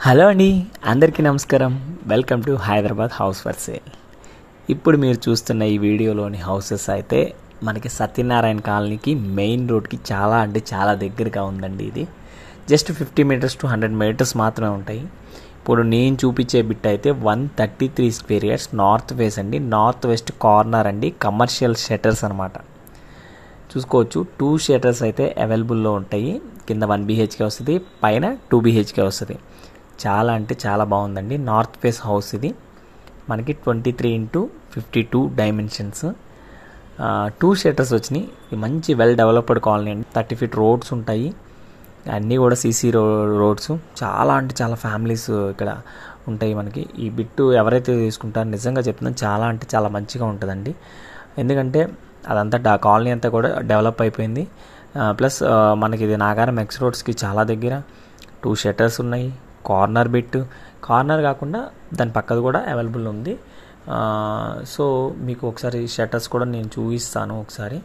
hello అండి అందరికీ నమస్కారం welcome to Hyderabad house for sale ఇప్పుడు మీరు చూస్తున్న ఈ వీడియోలోని హౌసెస్ అయితే మనకి సత్యనారాయణ కాలనీకి మెయిన్ రోడ్కి చాలా అంటే చాలా దగ్గరగా ఉందండి ఇది just fifty meters to hundred meters మాత్రమే ఉంటాయి ఇప్పుడు నేను చూపించే బిట్ అయితే one thirty three square yards north face అండి నార్త్ వెస్ట్ కార్నర్ అండి కమర్షియల్ షట్టర్స్ అనమాట చూసుకోవచ్చు టూ షేటర్స్ అయితే అవైలబుల్లో ఉంటాయి కింద వన్ బీహెచ్కే వస్తుంది పైన టూ బీహెచ్కే వస్తుంది చాలా అంటే చాలా బాగుందండి నార్త్ ఫేస్ హౌస్ ఇది మనకి twenty three into fifty two dimensions two shutters వచ్చినాయి ఇది మంచి వెల్ డెవలప్డ్ కాలనీ అండి థర్టీ ఫీట్ రోడ్స్ ఉంటాయి అన్నీ కూడా సీసీ రో రోడ్స్ చాలా అంటే చాలా ఫ్యామిలీస్ ఇక్కడ ఉంటాయి మనకి ఈ బిట్టు ఎవరైతే తీసుకుంటారో నిజంగా చెప్తున్నాను చాలా అంటే చాలా మంచిగా ఉంటుందండి ఎందుకంటే అదంతా డా కాలనీ అంతా కూడా డెవలప్ అయిపోయింది ప్లస్ మనకి ఇది నాగారం ఎక్స్ రోడ్స్కి చాలా దగ్గర టూ షట్టర్స్ ఉన్నాయి కార్నర్ బిట్ కార్నర్ కాకుండా దాని పక్కది కూడా అవైలబుల్ ఉంది సో మీకు ఒకసారి షట్టర్స్ కూడా నేను చూపిస్తాను ఒకసారి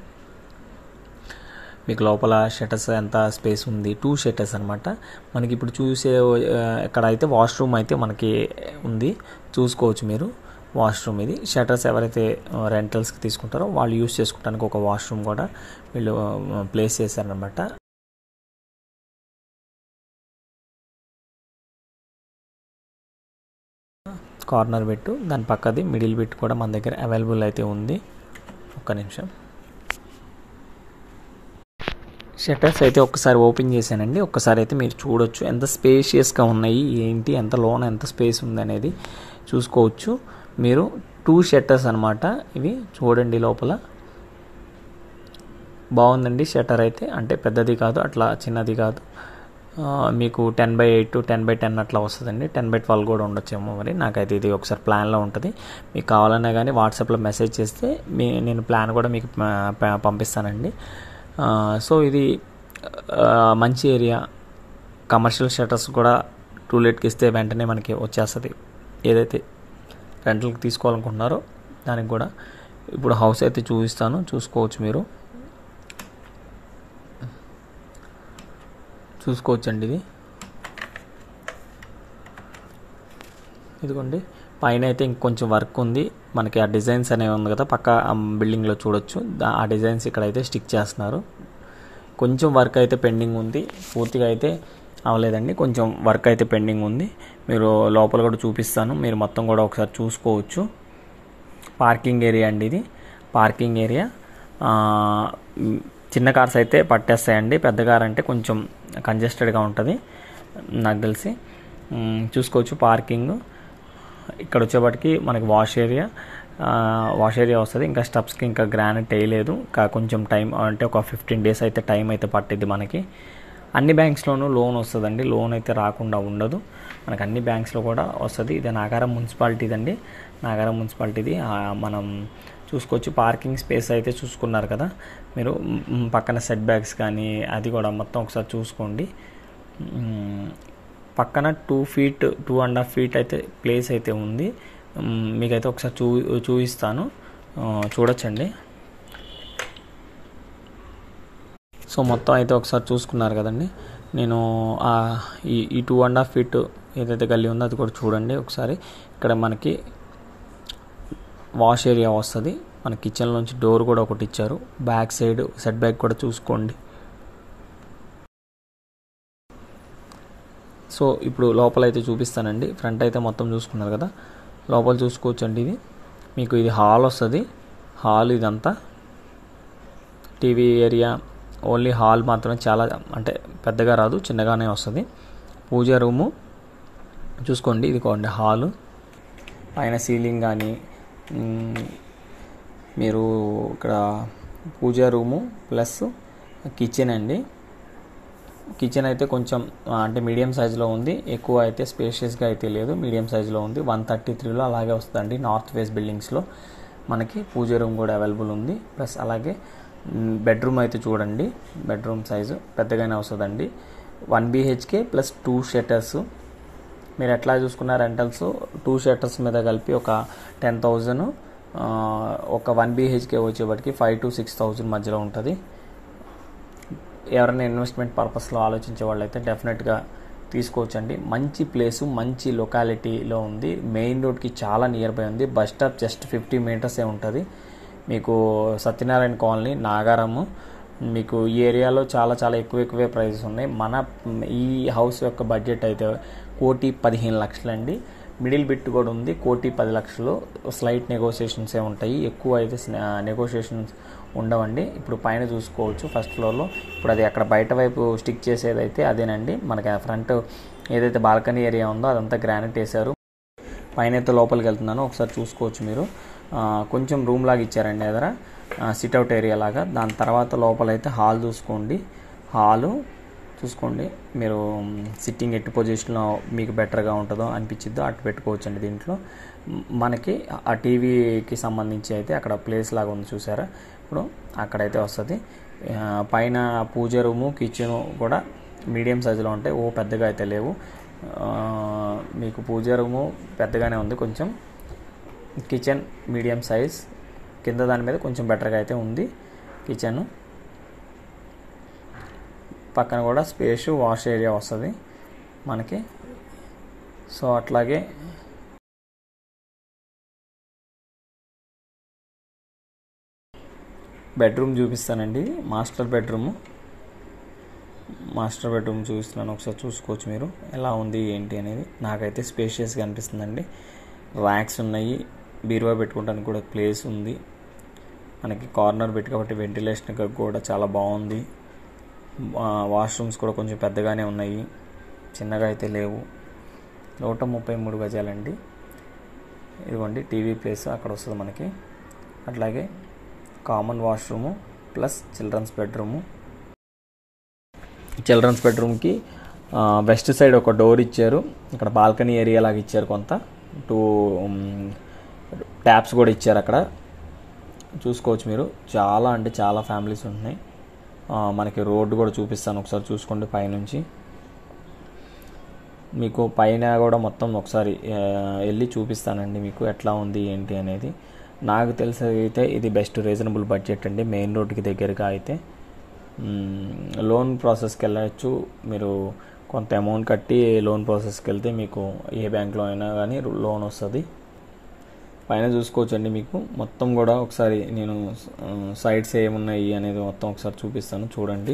మీకు లోపల షట్టర్స్ ఎంత స్పేస్ ఉంది టూ షట్టర్స్ అనమాట మనకి ఇప్పుడు చూసే ఇక్కడ అయితే వాష్రూమ్ అయితే మనకి ఉంది చూసుకోవచ్చు మీరు వాష్రూమ్ ఇది షట్టర్స్ ఎవరైతే రెంటల్స్కి తీసుకుంటారో వాళ్ళు యూస్ చేసుకోవడానికి ఒక వాష్రూమ్ కూడా వీళ్ళు ప్లేస్ చేశారనమాట కార్నర్ పెట్టు దాని పక్కది మిడిల్ బిట్ కూడా మన దగ్గర అవైలబుల్ అయితే ఉంది ఒక్క నిమిషం షట్టర్స్ అయితే ఒక్కసారి ఓపెన్ చేశానండి ఒక్కసారి అయితే మీరు చూడొచ్చు ఎంత స్పేషియస్గా ఉన్నాయి ఏంటి ఎంత లోన్ ఎంత స్పేస్ ఉంది అనేది చూసుకోవచ్చు మీరు టూ షట్టర్స్ అనమాట ఇవి చూడండి లోపల బాగుందండి షట్టర్ అయితే అంటే పెద్దది కాదు అట్లా చిన్నది కాదు మీకు ten by eight ten by ten అట్లా వస్తుందండి టెన్ బై ట్వెల్వ్ కూడా ఉండొచ్చేమో మరి నాకైతే ఇది ఒకసారి ప్లాన్లో ఉంటుంది మీకు కావాలన్నా కానీ వాట్సాప్లో మెసేజ్ చేస్తే మీ నేను ప్లాన్ కూడా మీకు పంపిస్తానండి సో ఇది మంచి ఏరియా కమర్షియల్ షటర్స్ కూడా టూ లేట్కి ఇస్తే వెంటనే మనకి వచ్చేస్తుంది ఏదైతే రెంటల్కి తీసుకోవాలనుకుంటున్నారో దానికి కూడా ఇప్పుడు హౌస్ అయితే చూపిస్తాను చూసుకోవచ్చు మీరు చూసుకోవచ్చండి ఇది ఇదిగోండి పైన అయితే ఇంకొంచెం వర్క్ ఉంది మనకి ఆ డిజైన్స్ అనేవి ఉంది కదా పక్క బిల్డింగ్లో చూడొచ్చు ఆ డిజైన్స్ ఇక్కడైతే స్టిక్ చేస్తున్నారు కొంచెం వర్క్ అయితే పెండింగ్ ఉంది పూర్తిగా అయితే అవ్వలేదండి కొంచెం వర్క్ అయితే పెండింగ్ ఉంది మీరు లోపల కూడా చూపిస్తాను మీరు మొత్తం కూడా ఒకసారి చూసుకోవచ్చు పార్కింగ్ ఏరియా అండి ఇది పార్కింగ్ ఏరియా చిన్న కార్స్ అయితే పట్టేస్తాయండి పెద్ద కార్ అంటే కొంచెం కంజెస్టెడ్గా ఉంటుంది నాకు తెలిసి చూసుకోవచ్చు పార్కింగ్ ఇక్కడ వచ్చేప్పటికి మనకి వాష్ ఏరియా వాష్ ఏరియా వస్తుంది ఇంకా స్టెప్స్కి ఇంకా గ్రానైట్ వేయలేదు ఇంకా కొంచెం టైం అంటే ఒక ఫిఫ్టీన్ డేస్ అయితే టైం అయితే పట్టిద్ది మనకి అన్ని బ్యాంక్స్లోనూ లోన్ వస్తుందండి లోన్ అయితే రాకుండా ఉండదు మనకు అన్ని బ్యాంక్స్లో కూడా వస్తుంది ఇది నాగారం మున్సిపాలిటీది అండి నాగారం మున్సిపాలిటీది మనం చూసుకోవచ్చు పార్కింగ్ స్పేస్ అయితే చూసుకున్నారు కదా మీరు పక్కన సెట్ బ్యాగ్స్ కానీ అది కూడా మొత్తం ఒకసారి చూసుకోండి పక్కన two feet two and half feet అయితే ప్లేస్ అయితే ఉంది మీకైతే ఒకసారి చూ చూపిస్తాను చూడొచ్చండి సో మొత్తం అయితే ఒకసారి చూసుకున్నారు కదండి నేను ఈ ఈ టూ అండ్ హాఫ్ ఫీట్ ఏదైతే గల్లీ ఉందో అది కూడా చూడండి ఒకసారి ఇక్కడ మనకి వాష్ ఏరియా వస్తుంది మన కిచెన్లోంచి డోర్ కూడా ఒకటి ఇచ్చారు బ్యాక్ సైడ్ సెట్ బ్యాక్ కూడా చూసుకోండి సో ఇప్పుడు లోపల అయితే చూపిస్తానండి ఫ్రంట్ అయితే మొత్తం చూసుకున్నారు కదా లోపల చూసుకోవచ్చు అండి ఇది మీకు ఇది హాల్ వస్తుంది హాల్ ఇదంతా టీవీ ఏరియా ఓన్లీ హాల్ మాత్రమే చాలా అంటే పెద్దగా రాదు చిన్నగానే వస్తుంది పూజ రూము చూసుకోండి ఇది కోండి హాలు పైన సీలింగ్ కానీ మీరు ఇక్కడ పూజ రూము ప్లస్ కిచెన్ అండి కిచెన్ అయితే కొంచెం అంటే మీడియం సైజులో ఉంది ఎక్కువ అయితే స్పేషియస్గా అయితే లేదు మీడియం సైజులో ఉంది వన్ థర్టీ త్రీలో అలాగే వస్తుందండి నార్త్ ఫేస్ బిల్డింగ్స్లో మనకి పూజ రూమ్ కూడా అవైలబుల్ ఉంది ప్లస్ అలాగే బెడ్రూమ్ అయితే చూడండి బెడ్రూమ్ సైజు పెద్దగానే వస్తుందండి one BHK plus two shutters మీరు ఎట్లా చూసుకున్న రెంటల్స్ టూ షెటర్స్ మీద కలిపి ఒక టెన్ థౌజండ్ ఒక వన్ బీహెచ్కే వచ్చేప్పటికి ఫైవ్ టు సిక్స్ థౌజండ్ మధ్యలో ఉంటుంది ఎవరైనా ఇన్వెస్ట్మెంట్ పర్పస్లో ఆలోచించే వాళ్ళైతే డెఫినెట్గా తీసుకోవచ్చండి మంచి ప్లేసు మంచి లొకాలిటీలో ఉంది మెయిన్ రోడ్కి చాలా నియర్ బై ఉంది బస్ స్టాప్ జస్ట్ ఫిఫ్టీ మీటర్సే ఉంటుంది మీకు సత్యనారాయణ కాలనీ నాగారము మీకు ఈ ఏరియాలో చాలా చాలా ఎక్కువ ఎక్కువే ప్రైజెస్ ఉన్నాయి మన ఈ హౌస్ యొక్క బడ్జెట్ అయితే కోటి పదిహేను లక్షలండి మిడిల్ బిట్ కూడా ఉంది కోటి పది లక్షలు స్లైట్ నెగోషియేషన్సే ఉంటాయి ఎక్కువ అయితే నెగోషియేషన్స్ ఉండవండి ఇప్పుడు పైన చూసుకోవచ్చు ఫస్ట్ ఫ్లోర్లో ఇప్పుడు అది అక్కడ బయట వైపు స్టిక్ చేసేది అయితే అదేనండి మనకి ఫ్రంట్ ఏదైతే బాల్కనీ ఏరియా ఉందో అదంతా గ్రానైట్ వేశారు పైన అయితే లోపలికి వెళ్తున్నాను ఒకసారి చూసుకోవచ్చు మీరు ఆ, కొంచెం రూమ్ లాగా ఇచ్చారండి ఎదర సిట్అవుట్ ఏరియా లాగా దాని తర్వాత లోపలైతే హాల్ చూసుకోండి హాలు చూసుకోండి మీరు సిట్టింగ్ ఎట్టి పొజిషన్లో మీకు బెటర్గా ఉంటుందో అనిపించిద్దో అటు పెట్టుకోవచ్చండి దీంట్లో మ్, మనకి ఆ టీవీకి సంబంధించి అయితే అక్కడ ప్లేస్ లాగా ఉంది చూసారా ఇప్పుడు అక్కడైతే వస్తుంది ఆ, పైన పూజ రూము కిచెన్ కూడా మీడియం సైజులో ఉంటాయి ఓ పెద్దగా అయితే లేవు ఆ, మీకు పూజ రూము పెద్దగానే ఉంది కొంచెం కిచెన్ మీడియం సైజ్ కింద దాని మీద కొంచెం బెటర్గా అయితే ఉంది కిచెన్ పక్కన కూడా స్పేస్ వాష్ ఏరియా వస్తుంది మనకి సో అట్లాగే బెడ్రూమ్ చూపిస్తానండి మాస్టర్ బెడ్రూమ్ మాస్టర్ బెడ్రూమ్ చూపిస్తున్నాను ఒకసారి చూసుకోవచ్చు మీరు ఎలా ఉంది ఏంటి అనేది నాకైతే స్పేషియస్గా అనిపిస్తుందండి ర్యాక్స్ ఉన్నాయి బీరువా పెట్టుకోవడానికి కూడా ప్లేస్ ఉంది మనకి కార్నర్ పెట్టి కాబట్టి వెంటిలేషన్ కూడా చాలా బాగుంది వాష్రూమ్స్ కూడా కొంచెం పెద్దగానే ఉన్నాయి చిన్నగా అయితే లేవు నూట ముప్పై మూడు గజాలండి ఇదిగోండి టీవీ ప్లేస్ అక్కడ వస్తుంది మనకి అట్లాగే common washroom plus children's bedroom children's బెడ్రూమ్కి వెస్ట్ సైడ్ ఒక డోర్ ఇచ్చారు ఇక్కడ బాల్కనీ ఏరియా లాగా ఇచ్చారు కొంత టూ ట్యాప్స్ కూడా ఇచ్చారు అక్కడ చూసుకోవచ్చు మీరు చాలా అంటే చాలా ఫ్యామిలీస్ ఉంటున్నాయి ఆ, మనకి రోడ్డు కూడా చూపిస్తాను ఒకసారి చూసుకోండి పైనుంచి మీకు పైన కూడా మొత్తం ఒకసారి ఆ, వెళ్ళి చూపిస్తానండి మీకు ఎట్లా ఉంది ఏంటి అనేది నాకు తెలిసి అయితే ఇది బెస్ట్ రీజనబుల్ బడ్జెట్ అండి మెయిన్ రోడ్కి దగ్గరగా అయితే మ్మ్, లోన్ ప్రాసెస్కి వెళ్ళచ్చు మీరు కొంత అమౌంట్ కట్టి లోన్ ప్రాసెస్కి వెళ్తే మీకు ఏ బ్యాంక్లో అయినా కానీ లోన్ వస్తుంది పైన చూసుకోవచ్చండి మీకు మొత్తం కూడా ఒకసారి నేను ఆ, సైడ్స్ ఏమున్నాయి అనేది మొత్తం ఒకసారి చూపిస్తాను చూడండి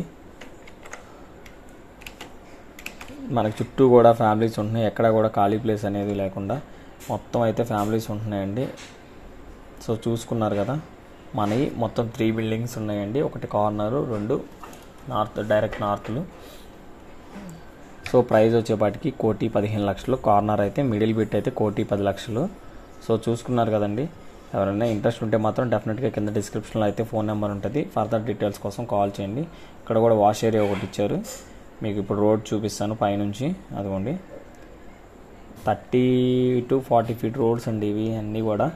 మనకి చుట్టూ కూడా ఫ్యామిలీస్ ఉంటున్నాయి ఎక్కడ కూడా ఖాళీ ప్లేస్ అనేది లేకుండా మొత్తం అయితే ఫ్యామిలీస్ ఉంటున్నాయండి సో చూసుకున్నారు కదా మనవి మొత్తం త్రీ బిల్డింగ్స్ ఉన్నాయండి ఒకటి కార్నరు రెండు నార్త్ డైరెక్ట్ నార్త్లు సో ప్రైస్ వచ్చేపాటికి కోటి పదిహేను లక్షలు కార్నర్ అయితే మిడిల్ బిట్ అయితే కోటి పది లక్షలు సో చూసుకున్నారు కదండి ఎవరైనా ఇంట్రెస్ట్ ఉంటే మాత్రం డెఫినెట్గా కింద డిస్క్రిప్షన్లో అయితే ఫోన్ నెంబర్ ఉంటుంది ఫర్దర్ డీటెయిల్స్ కోసం కాల్ చేయండి ఇక్కడ కూడా వాష్ ఏరియా ఒకటి ఇచ్చారు మీకు ఇప్పుడు రోడ్ చూపిస్తాను పైనుంచి అదిగోండి thirty to forty feet roads అండి ఇవి అన్నీ కూడా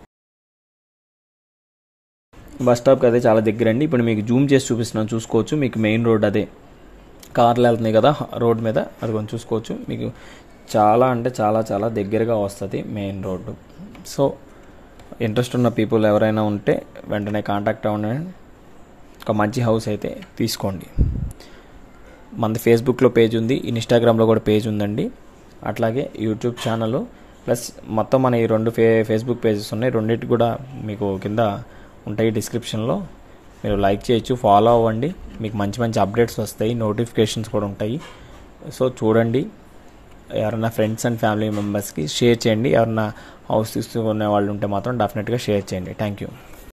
బస్ స్టాప్కి అయితే చాలా దగ్గర అండి ఇప్పుడు మీకు జూమ్ చేసి చూపిస్తున్నాను చూసుకోవచ్చు మీకు మెయిన్ రోడ్ అదే కార్లు వెళ్తున్నాయి కదా రోడ్ మీద అది కొంచెం చూసుకోవచ్చు మీకు చాలా అంటే చాలా చాలా దగ్గరగా వస్తుంది మెయిన్ రోడ్డు సో ఇంట్రెస్ట్ ఉన్న పీపుల్ ఎవరైనా ఉంటే వెంటనే కాంటాక్ట్ అవ్వండి ఒక మంచి హౌస్ అయితే తీసుకోండి మనది ఫేస్బుక్లో పేజ్ ఉంది ఇన్స్టాగ్రామ్లో కూడా పేజ్ ఉందండి అట్లాగే యూట్యూబ్ ఛానల్ ప్లస్ మొత్తం మన ఈ రెండు ఫే ఫేస్బుక్ పేజెస్ ఉన్నాయి రెండింటికి కూడా మీకు కింద ఉంటాయి డిస్క్రిప్షన్లో మీరు లైక్ చేయొచ్చు ఫాలో అవ్వండి మీకు మంచి మంచి అప్డేట్స్ వస్తాయి నోటిఫికేషన్స్ కూడా ఉంటాయి సో చూడండి ఎవరైనా ఫ్రెండ్స్ అండ్ ఫ్యామిలీ మెంబర్స్కి షేర్ చేయండి ఎవరైనా హౌస్ తీసుకునే వాళ్ళు ఉంటే మాత్రం డెఫినెట్గా షేర్ చేయండి థ్యాంక్ యూ